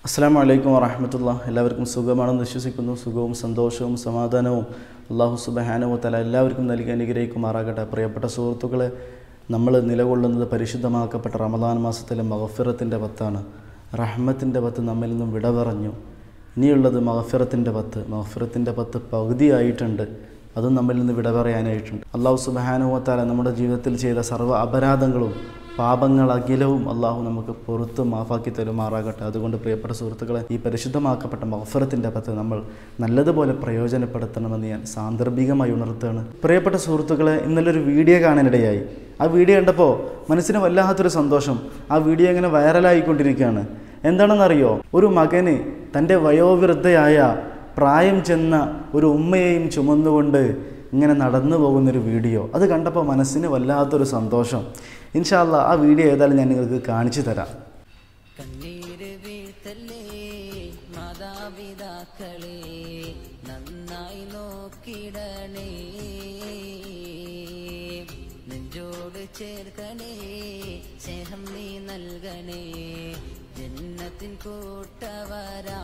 അസ്സാം വലൈക്കും വറഹമത്തുള്ള എല്ലാവർക്കും സുഖമാണെന്ന് വിശ്വസിക്കുന്നു സുഖവും സന്തോഷവും സമാധാനവും അള്ളാഹു സുബഹാനവും തല എല്ലാവർക്കും നൽകി അനുഗ്രഹിക്കുമാറാകട്ടെ പ്രിയപ്പെട്ട സുഹൃത്തുക്കളെ നമ്മൾ നിലകൊള്ളുന്നത് പരിശുദ്ധമാക്കപ്പെട്ട റമദാൻ മാസത്തിലെ മഹഫിറത്തിൻ്റെ പത്താണ് റഹ്മത്തിൻ്റെ പത്ത് നമ്മിൽ നിന്നും വിട പറഞ്ഞു ഇനിയുള്ളത് മഹഫിറത്തിൻ്റെ പത്ത് മഹഫിറത്തിൻ്റെ പത്ത് പകുതിയായിട്ടുണ്ട് അതും നമ്മിൽ നിന്ന് വിട പറയാനായിട്ടുണ്ട് അള്ളാഹു സുബഹാനുവത്താല നമ്മുടെ ജീവിതത്തിൽ ചെയ്ത സർവ്വ അപരാധങ്ങളും പാപങ്ങൾ അഖിലവും അള്ളാഹു നമുക്ക് പുറത്ത് മാഫാക്കി തരുമാറാകട്ടെ അതുകൊണ്ട് പ്രിയപ്പെട്ട സുഹൃത്തുക്കളെ ഈ പരിശുദ്ധമാക്കപ്പെട്ട മഹഫറത്തിൻ്റെ പത്ത് നമ്മൾ നല്ലതുപോലെ പ്രയോജനപ്പെടുത്തണമെന്ന് ഞാൻ സാന്ദർഭികമായി ഉണർത്തുകയാണ് പ്രിയപ്പെട്ട സുഹൃത്തുക്കളെ ഇന്നലെ ഒരു വീഡിയോ കാണാനിടയായി ആ വീഡിയോ കണ്ടപ്പോൾ മനസ്സിന് വല്ലാത്തൊരു സന്തോഷം ആ വീഡിയോ ഇങ്ങനെ വൈറലായിക്കൊണ്ടിരിക്കുകയാണ് എന്താണെന്നറിയോ ഒരു മകന് തൻ്റെ വയോവൃദ്ധയായ പ്രായം ചെന്ന ഒരു ഉമ്മയെയും ചുമന്നുകൊണ്ട് ഇങ്ങനെ നടന്നു പോകുന്നൊരു വീഡിയോ അത് കണ്ടപ്പോൾ മനസ്സിന് വല്ലാത്തൊരു സന്തോഷം ഇൻഷാല്ല ആ വീഡിയോ ഏതായാലും ഞാൻ നിങ്ങൾക്ക് കാണിച്ചു തരാം കണ്ണീര് വീഴ്ത്തല്ലേ മാതാപിതാക്കളെ നന്നായി നോക്കിടണേ നെഞ്ചോട് ചേർക്കണേ സ്നേഹം നീ നൽകണേ ജന്നത്തിൻ കൂട്ടവരാ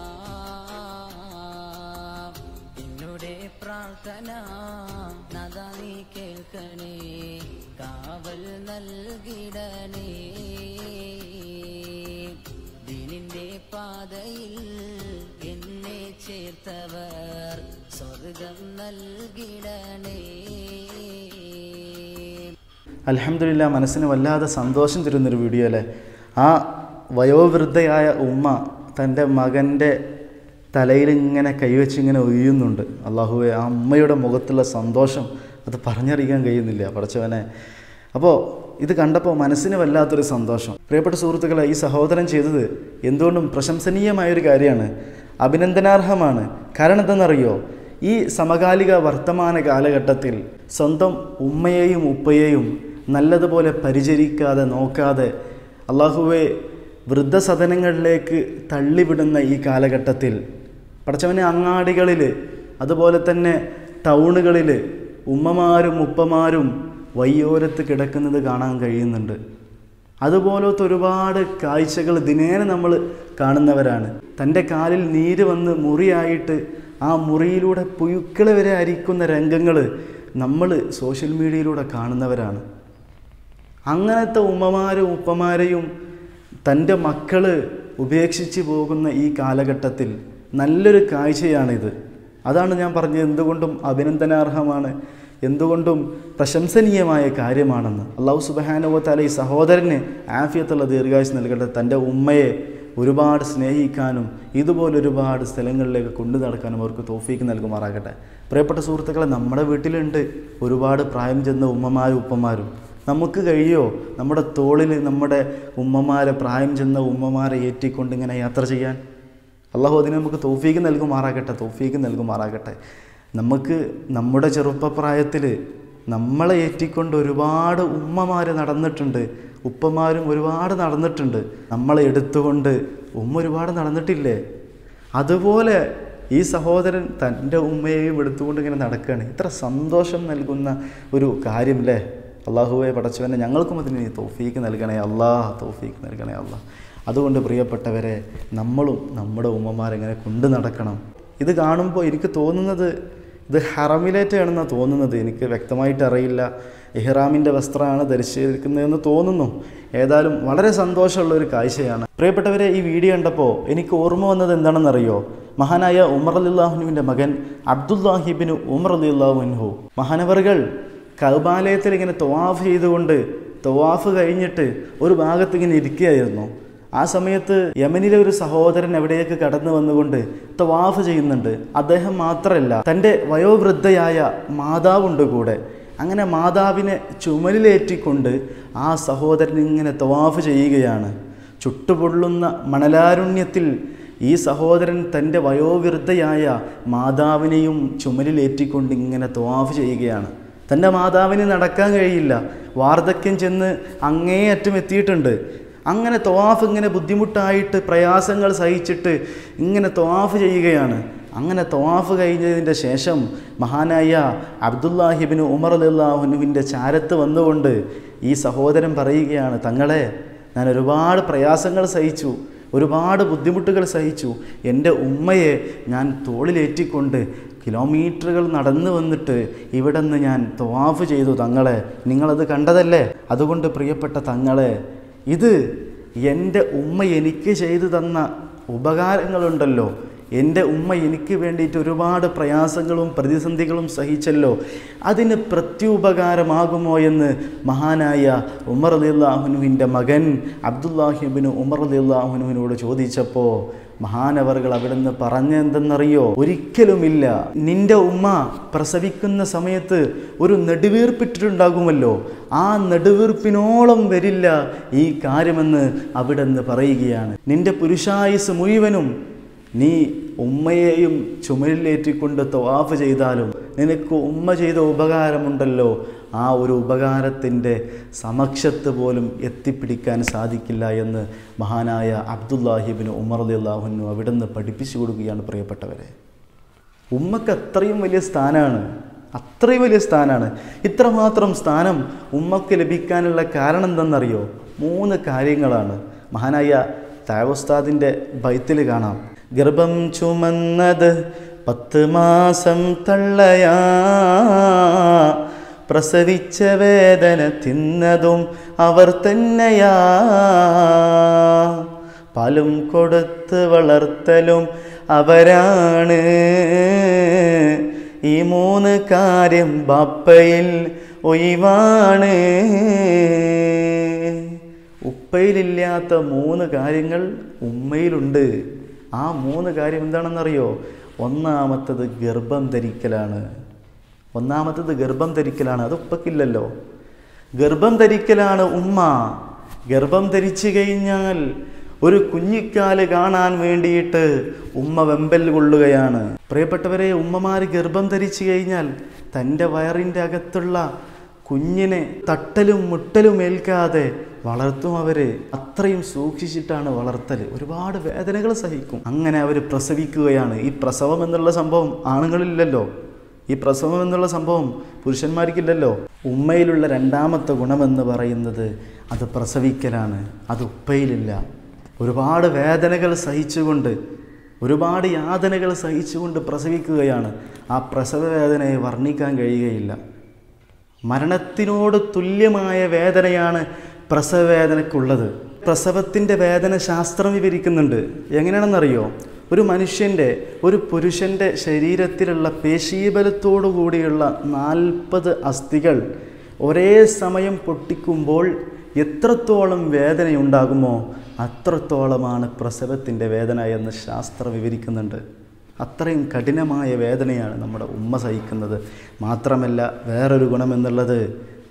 എന്നോടെ പ്രാർത്ഥന നദാ നീ കേൾക്കണേ കാവൽ നൽകിടണേ ദിനിന്റെ പാതയിൽ എന്നെ ചേർത്തവർ സ്വർഗം നൽകിടണേ അലഹമില്ല മനസ്സിന് വല്ലാതെ സന്തോഷം തരുന്നൊരു വീഡിയോ അല്ലേ ആ വയോവൃദ്ധയായ ഉമ്മ തൻ്റെ മകൻ്റെ തലയിൽ ഇങ്ങനെ കൈവച്ച് ഇങ്ങനെ ഒയ്യുന്നുണ്ട് അള്ളാഹുവെ ആ അമ്മയുടെ മുഖത്തുള്ള സന്തോഷം അത് പറഞ്ഞറിയിക്കാൻ കഴിയുന്നില്ല പഠിച്ചവനെ അപ്പോൾ ഇത് കണ്ടപ്പോൾ മനസ്സിന് വല്ലാത്തൊരു സന്തോഷം പ്രിയപ്പെട്ട സുഹൃത്തുക്കളെ ഈ സഹോദരൻ ചെയ്തത് എന്തുകൊണ്ടും പ്രശംസനീയമായൊരു കാര്യമാണ് അഭിനന്ദനാർഹമാണ് കാരണം എന്തെന്നറിയോ ഈ സമകാലിക വർത്തമാന കാലഘട്ടത്തിൽ സ്വന്തം ഉമ്മയെയും ഉപ്പയെയും നല്ലതുപോലെ പരിചരിക്കാതെ നോക്കാതെ അള്ളാഹുവെ വൃദ്ധസദനങ്ങളിലേക്ക് തള്ളിവിടുന്ന ഈ കാലഘട്ടത്തിൽ പടച്ചവനെ അങ്ങാടികളിൽ അതുപോലെ തന്നെ ടൗണുകളിൽ ഉമ്മമാരും ഉപ്പമാരും വയ്യോരത്ത് കിടക്കുന്നത് കാണാൻ കഴിയുന്നുണ്ട് അതുപോലത്തെ ഒരുപാട് കാഴ്ചകൾ ദിനേന നമ്മൾ കാണുന്നവരാണ് തൻ്റെ കാലിൽ നീര് വന്ന് മുറിയായിട്ട് ആ മുറിയിലൂടെ പുഴുക്കൾ വരെ അരിക്കുന്ന രംഗങ്ങൾ നമ്മൾ സോഷ്യൽ മീഡിയയിലൂടെ കാണുന്നവരാണ് അങ്ങനത്തെ ഉമ്മമാരും ഉപ്പമാരെയും തൻ്റെ മക്കൾ ഉപേക്ഷിച്ച് പോകുന്ന ഈ കാലഘട്ടത്തിൽ നല്ലൊരു കാഴ്ചയാണിത് അതാണ് ഞാൻ പറഞ്ഞത് എന്തുകൊണ്ടും അഭിനന്ദനാർഹമാണ് എന്തുകൊണ്ടും പ്രശംസനീയമായ കാര്യമാണെന്ന് അള്ളാഹു സുബഹാനുവത്താല ഈ സഹോദരന് ആഫിയത്തുള്ള ദീർഘായുസ് നൽകട്ടെ തൻ്റെ ഉമ്മയെ ഒരുപാട് സ്നേഹിക്കാനും ഇതുപോലെ ഒരുപാട് സ്ഥലങ്ങളിലേക്ക് കൊണ്ടു നടക്കാനും അവർക്ക് തോഫീക്ക് നൽകുമാറാകട്ടെ പ്രിയപ്പെട്ട സുഹൃത്തുക്കളെ നമ്മുടെ വീട്ടിലുണ്ട് ഒരുപാട് പ്രായം ചെന്ന ഉമ്മമാരും ഉപ്പമാരും നമുക്ക് കഴിയോ നമ്മുടെ തോളിൽ നമ്മുടെ ഉമ്മമാരെ പ്രായം ചെന്ന ഉമ്മമാരെ ഏറ്റിക്കൊണ്ട് ഇങ്ങനെ യാത്ര ചെയ്യാൻ അള്ളാഹു അതിന് നമുക്ക് തോഫീക്ക് നൽകുമാറാകട്ടെ തോഫീക്ക് നൽകുമാറാകട്ടെ നമുക്ക് നമ്മുടെ ചെറുപ്പപ്രായത്തിൽ നമ്മളെ ഏറ്റിക്കൊണ്ട് ഒരുപാട് ഉമ്മമാർ നടന്നിട്ടുണ്ട് ഉപ്പമാരും ഒരുപാട് നടന്നിട്ടുണ്ട് നമ്മളെ എടുത്തുകൊണ്ട് ഉമ്മ ഒരുപാട് നടന്നിട്ടില്ലേ അതുപോലെ ഈ സഹോദരൻ തൻ്റെ ഉമ്മയെയും എടുത്തുകൊണ്ട് ഇങ്ങനെ നടക്കുകയാണ് ഇത്ര സന്തോഷം നൽകുന്ന ഒരു കാര്യം അല്ലേ അള്ളാഹുവെ പടച്ചവനെ ഞങ്ങൾക്കും അതിന് നീ തോഫീക്ക് നൽകണേ അള്ളാഹ് തോഫീക്ക് നൽകണേ അള്ളാഹ് അതുകൊണ്ട് പ്രിയപ്പെട്ടവരെ നമ്മളും നമ്മുടെ ഉമ്മമാരെങ്ങനെ കൊണ്ടു നടക്കണം ഇത് കാണുമ്പോൾ എനിക്ക് തോന്നുന്നത് ഇത് ഹറമിലേറ്റാണെന്നാണ് തോന്നുന്നത് എനിക്ക് വ്യക്തമായിട്ട് അറിയില്ല ഇഹ്റാമിൻ്റെ വസ്ത്രമാണ് ധരിച്ചിരിക്കുന്നതെന്ന് തോന്നുന്നു ഏതായാലും വളരെ സന്തോഷമുള്ള ഒരു കാഴ്ചയാണ് പ്രിയപ്പെട്ടവരെ ഈ വീഡിയോ കണ്ടപ്പോൾ എനിക്ക് ഓർമ്മ വന്നത് എന്താണെന്നറിയോ മഹാനായ ഉമർ അലിള്ളാഹുനുവിൻ്റെ മകൻ അബ്ദുല്ലാഹിബിന് ഉമർ അലിള്ളാഹുൻഹു മഹാനവറുകൾ കൗബാലയത്തിൽ ഇങ്ങനെ തൊവാഫ് ചെയ്തുകൊണ്ട് തൊവാഫ് കഴിഞ്ഞിട്ട് ഒരു ഭാഗത്ത് ഇങ്ങനെ ഇരിക്കുകയായിരുന്നു ആ സമയത്ത് യമനിലെ ഒരു സഹോദരൻ എവിടേക്ക് കടന്നു വന്നുകൊണ്ട് തവാഫ് ചെയ്യുന്നുണ്ട് അദ്ദേഹം മാത്രമല്ല തൻ്റെ വയോവൃദ്ധയായ മാതാവുണ്ട് കൂടെ അങ്ങനെ മാതാവിനെ ചുമലിലേറ്റിക്കൊണ്ട് ആ സഹോദരൻ ഇങ്ങനെ തവാഫ് ചെയ്യുകയാണ് ചുട്ടുപൊള്ളുന്ന മണലാരുണ്യത്തിൽ ഈ സഹോദരൻ തൻ്റെ വയോവൃദ്ധയായ മാതാവിനെയും ചുമലിലേറ്റിക്കൊണ്ട് ഇങ്ങനെ തവാഫ് ചെയ്യുകയാണ് തൻ്റെ മാതാവിന് നടക്കാൻ കഴിയില്ല വാർദ്ധക്യം ചെന്ന് അങ്ങേയറ്റം എത്തിയിട്ടുണ്ട് അങ്ങനെ തൊവാഫ് ഇങ്ങനെ ബുദ്ധിമുട്ടായിട്ട് പ്രയാസങ്ങൾ സഹിച്ചിട്ട് ഇങ്ങനെ തൊവാഫ് ചെയ്യുകയാണ് അങ്ങനെ തൊവാഫ് കഴിഞ്ഞതിൻ്റെ ശേഷം മഹാനായ അബ്ദുല്ലാഹിബിന് ഉമർ അല്ലാഹുനുവിൻ്റെ ചാരത്ത് വന്നുകൊണ്ട് ഈ സഹോദരൻ പറയുകയാണ് തങ്ങളെ ഞാൻ ഒരുപാട് പ്രയാസങ്ങൾ സഹിച്ചു ഒരുപാട് ബുദ്ധിമുട്ടുകൾ സഹിച്ചു എൻ്റെ ഉമ്മയെ ഞാൻ തോളിലേറ്റിക്കൊണ്ട് കിലോമീറ്ററുകൾ നടന്നു വന്നിട്ട് ഇവിടെ നിന്ന് ഞാൻ തവാഫ് ചെയ്തു തങ്ങളെ നിങ്ങളത് കണ്ടതല്ലേ അതുകൊണ്ട് പ്രിയപ്പെട്ട തങ്ങളെ ഇത് എൻ്റെ ഉമ്മ എനിക്ക് ചെയ്തു തന്ന ഉപകാരങ്ങളുണ്ടല്ലോ എൻ്റെ ഉമ്മ എനിക്ക് വേണ്ടിയിട്ട് ഒരുപാട് പ്രയാസങ്ങളും പ്രതിസന്ധികളും സഹിച്ചല്ലോ അതിന് പ്രത്യുപകാരമാകുമോ എന്ന് മഹാനായ ഉമർ അലിള്ളാഹുനുവിൻ്റെ മകൻ അബ്ദുല്ലാഹിബിന് ഉമർ അലിള്ളാഹുനുവിനോട് ചോദിച്ചപ്പോൾ മഹാനവറുകൾ അവിടുന്ന് പറഞ്ഞെന്തെന്നറിയോ ഒരിക്കലുമില്ല നിന്റെ ഉമ്മ പ്രസവിക്കുന്ന സമയത്ത് ഒരു നെടുവീർപ്പിട്ടിട്ടുണ്ടാകുമല്ലോ ആ നെടുവീർപ്പിനോളം വരില്ല ഈ കാര്യമെന്ന് അവിടുന്ന് പറയുകയാണ് നിന്റെ പുരുഷായുസ് മുഴുവനും നീ ഉമ്മയെയും ചുമലിലേറ്റിക്കൊണ്ട് തവാഫ് ചെയ്താലും നിനക്ക് ഉമ്മ ചെയ്ത ഉപകാരമുണ്ടല്ലോ ആ ഒരു ഉപകാരത്തിൻ്റെ സമക്ഷത്ത് പോലും എത്തിപ്പിടിക്കാൻ സാധിക്കില്ല എന്ന് മഹാനായ അബ്ദുല്ലാഹിബിന് ഉമർ അള്ളാഹുനു അവിടുന്ന് പഠിപ്പിച്ചു കൊടുക്കുകയാണ് പ്രിയപ്പെട്ടവരെ ഉമ്മക്ക് അത്രയും വലിയ സ്ഥാനമാണ് അത്രയും വലിയ സ്ഥാനമാണ് ഇത്രമാത്രം സ്ഥാനം ഉമ്മക്ക് ലഭിക്കാനുള്ള കാരണം എന്തെന്നറിയോ മൂന്ന് കാര്യങ്ങളാണ് മഹാനായ താവസ്താദിൻ്റെ ബൈത്തിൽ കാണാം ഗർഭം ചുമന്നത് പത്ത് മാസം തള്ളയാ പ്രസവിച്ച വേദന തിന്നതും അവർ തന്നെയാ പാലും കൊടുത്ത് വളർത്തലും അവരാണ് ഈ മൂന്ന് കാര്യം ബാപ്പയിൽ ഒഴിവാണ് ഉപ്പയിലില്ലാത്ത മൂന്ന് കാര്യങ്ങൾ ഉമ്മയിലുണ്ട് ആ മൂന്ന് കാര്യം എന്താണെന്നറിയോ ഒന്നാമത്തത് ഗർഭം ധരിക്കലാണ് ഒന്നാമത്തത് ഗർഭം ധരിക്കലാണ് അത് ഉപ്പക്കില്ലല്ലോ ഗർഭം ധരിക്കലാണ് ഉമ്മ ഗർഭം ധരിച്ചു കഴിഞ്ഞാൽ ഒരു കുഞ്ഞിക്കാല് കാണാൻ വേണ്ടിയിട്ട് ഉമ്മ വെമ്പൽ കൊള്ളുകയാണ് പ്രിയപ്പെട്ടവരെ ഉമ്മമാർ ഗർഭം ധരിച്ചു കഴിഞ്ഞാൽ തൻ്റെ വയറിൻ്റെ അകത്തുള്ള കുഞ്ഞിനെ തട്ടലും മുട്ടലും ഏൽക്കാതെ വളർത്തും അവര് അത്രയും സൂക്ഷിച്ചിട്ടാണ് വളർത്തൽ ഒരുപാട് വേദനകൾ സഹിക്കും അങ്ങനെ അവർ പ്രസവിക്കുകയാണ് ഈ പ്രസവം എന്നുള്ള സംഭവം ആണുങ്ങളില്ലല്ലോ ഈ പ്രസവം എന്നുള്ള സംഭവം പുരുഷന്മാർക്കില്ലല്ലോ ഉമ്മയിലുള്ള രണ്ടാമത്തെ ഗുണമെന്ന് പറയുന്നത് അത് പ്രസവിക്കലാണ് അത് ഉപ്പയിലില്ല ഒരുപാട് വേദനകൾ സഹിച്ചുകൊണ്ട് ഒരുപാട് യാതനകൾ സഹിച്ചുകൊണ്ട് പ്രസവിക്കുകയാണ് ആ പ്രസവ വേദനയെ വർണ്ണിക്കാൻ കഴിയുകയില്ല മരണത്തിനോട് തുല്യമായ വേദനയാണ് പ്രസവവേദനക്കുള്ളത് പ്രസവത്തിൻ്റെ വേദന ശാസ്ത്രം വിവരിക്കുന്നുണ്ട് എങ്ങനെയാണെന്നറിയോ ഒരു മനുഷ്യൻ്റെ ഒരു പുരുഷൻ്റെ ശരീരത്തിലുള്ള പേശീബലത്തോടു കൂടിയുള്ള നാൽപ്പത് അസ്ഥികൾ ഒരേ സമയം പൊട്ടിക്കുമ്പോൾ എത്രത്തോളം വേദനയുണ്ടാകുമോ അത്രത്തോളമാണ് പ്രസവത്തിൻ്റെ വേദന എന്ന് ശാസ്ത്രം വിവരിക്കുന്നുണ്ട് അത്രയും കഠിനമായ വേദനയാണ് നമ്മുടെ ഉമ്മ സഹിക്കുന്നത് മാത്രമല്ല വേറൊരു ഗുണമെന്നുള്ളത്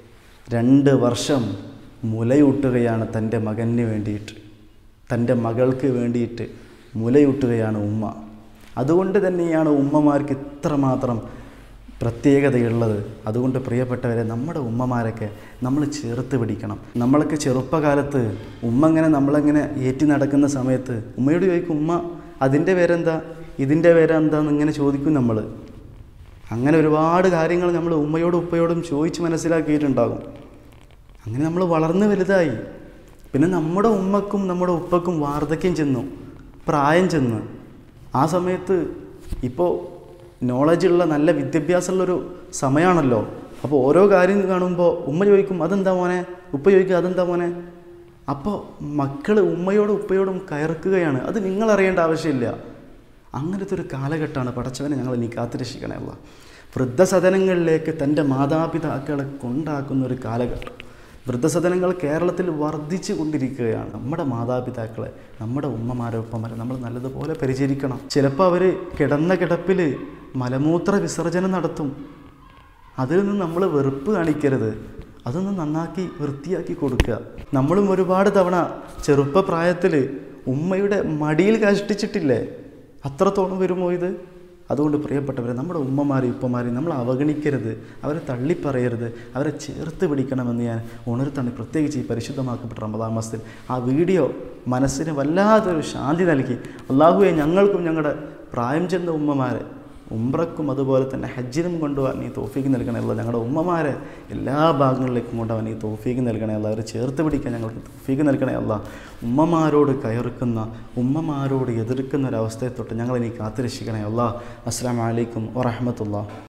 രണ്ട് വർഷം മുലയൂട്ടുകയാണ് തൻ്റെ മകന് വേണ്ടിയിട്ട് തൻ്റെ മകൾക്ക് വേണ്ടിയിട്ട് മുലയൂട്ടുകയാണ് ഉമ്മ അതുകൊണ്ട് തന്നെയാണ് ഉമ്മമാർക്ക് ഇത്രമാത്രം പ്രത്യേകതയുള്ളത് അതുകൊണ്ട് പ്രിയപ്പെട്ടവരെ നമ്മുടെ ഉമ്മമാരൊക്കെ നമ്മൾ ചേർത്ത് പിടിക്കണം നമ്മളൊക്കെ ചെറുപ്പകാലത്ത് ഉമ്മ ഇങ്ങനെ നമ്മളങ്ങനെ ഏറ്റി നടക്കുന്ന സമയത്ത് ഉമ്മയോട് ചോദിക്കും ഉമ്മ അതിൻ്റെ പേരെന്താ ഇതിൻ്റെ പേരെന്താന്ന് ഇങ്ങനെ ചോദിക്കും നമ്മൾ അങ്ങനെ ഒരുപാട് കാര്യങ്ങൾ നമ്മൾ ഉമ്മയോടും ഉപ്പയോടും ചോദിച്ച് മനസ്സിലാക്കിയിട്ടുണ്ടാകും അങ്ങനെ നമ്മൾ വളർന്ന് വലുതായി പിന്നെ നമ്മുടെ ഉമ്മക്കും നമ്മുടെ ഉപ്പക്കും വാർദ്ധക്യം ചെന്നു പ്രായം ചെന്ന് ആ സമയത്ത് ഇപ്പോൾ നോളജുള്ള നല്ല വിദ്യാഭ്യാസമുള്ളൊരു സമയമാണല്ലോ അപ്പോൾ ഓരോ കാര്യം കാണുമ്പോൾ ഉമ്മ ചോദിക്കും അതെന്താ മോനെ ഉപ്പ ചോദിക്കും അതെന്താ മോനെ അപ്പോൾ മക്കൾ ഉമ്മയോടും ഉപ്പയോടും കയർക്കുകയാണ് അത് നിങ്ങൾ അറിയേണ്ട ആവശ്യമില്ല അങ്ങനത്തെ ഒരു കാലഘട്ടമാണ് പടച്ചവനെ ഞങ്ങൾ നീ കാത്തുരക്ഷിക്കണേ അല്ല വൃദ്ധസദനങ്ങളിലേക്ക് തൻ്റെ മാതാപിതാക്കളെ കൊണ്ടാക്കുന്ന ഒരു കാലഘട്ടം വൃദ്ധസദനങ്ങൾ കേരളത്തിൽ വർദ്ധിച്ചു കൊണ്ടിരിക്കുകയാണ് നമ്മുടെ മാതാപിതാക്കളെ നമ്മുടെ ഉമ്മമാരെ ഉപ്പമാരെ നമ്മൾ നല്ലതുപോലെ പരിചരിക്കണം ചിലപ്പോൾ അവർ കിടന്ന കിടപ്പിൽ മലമൂത്ര വിസർജനം നടത്തും അതിൽ നിന്ന് നമ്മൾ വെറുപ്പ് കാണിക്കരുത് അതൊന്ന് നന്നാക്കി വൃത്തിയാക്കി കൊടുക്കുക നമ്മളും ഒരുപാട് തവണ ചെറുപ്പപ്രായത്തിൽ ഉമ്മയുടെ മടിയിൽ കഷ്ടിച്ചിട്ടില്ലേ അത്രത്തോളം വരുമോ ഇത് അതുകൊണ്ട് പ്രിയപ്പെട്ടവരെ നമ്മുടെ ഉമ്മമാരെയും ഉപ്പമാരെയും നമ്മൾ അവഗണിക്കരുത് അവരെ തള്ളിപ്പറയരുത് അവരെ ചേർത്ത് പിടിക്കണമെന്ന് ഞാൻ ഉണർത്താണ് പ്രത്യേകിച്ച് ഈ പരിശുദ്ധമാക്കപ്പെട്ട റമദാൻ മാസത്തിൽ ആ വീഡിയോ മനസ്സിന് വല്ലാത്തൊരു ശാന്തി നൽകി അള്ളാഹുവെ ഞങ്ങൾക്കും ഞങ്ങളുടെ പ്രായം ചെന്ന ഉമ്മമാരെ ഉംറക്കും അതുപോലെ തന്നെ ഹജ്ജിനും കൊണ്ടുപോകാൻ നീ തോഫീക്ക് നൽകണേ അല്ല ഞങ്ങളുടെ ഉമ്മമാരെ എല്ലാ ഭാഗങ്ങളിലേക്കും കൊണ്ടുപോകാൻ നീ തോഫീക്ക് നൽകണേ അല്ല അവരെ ചേർത്ത് പിടിക്കാൻ ഞങ്ങൾക്ക് തോഫീക്ക് നൽകണേ അല്ല ഉമ്മമാരോട് കയറുക്കുന്ന ഉമ്മമാരോട് എതിർക്കുന്ന ഒരവസ്ഥയെ തൊട്ട് ഞങ്ങളെ നീ കാത്തുരക്ഷിക്കണേ അല്ല അസ്സാം വലൈക്കും വറഹമത്തുള്ള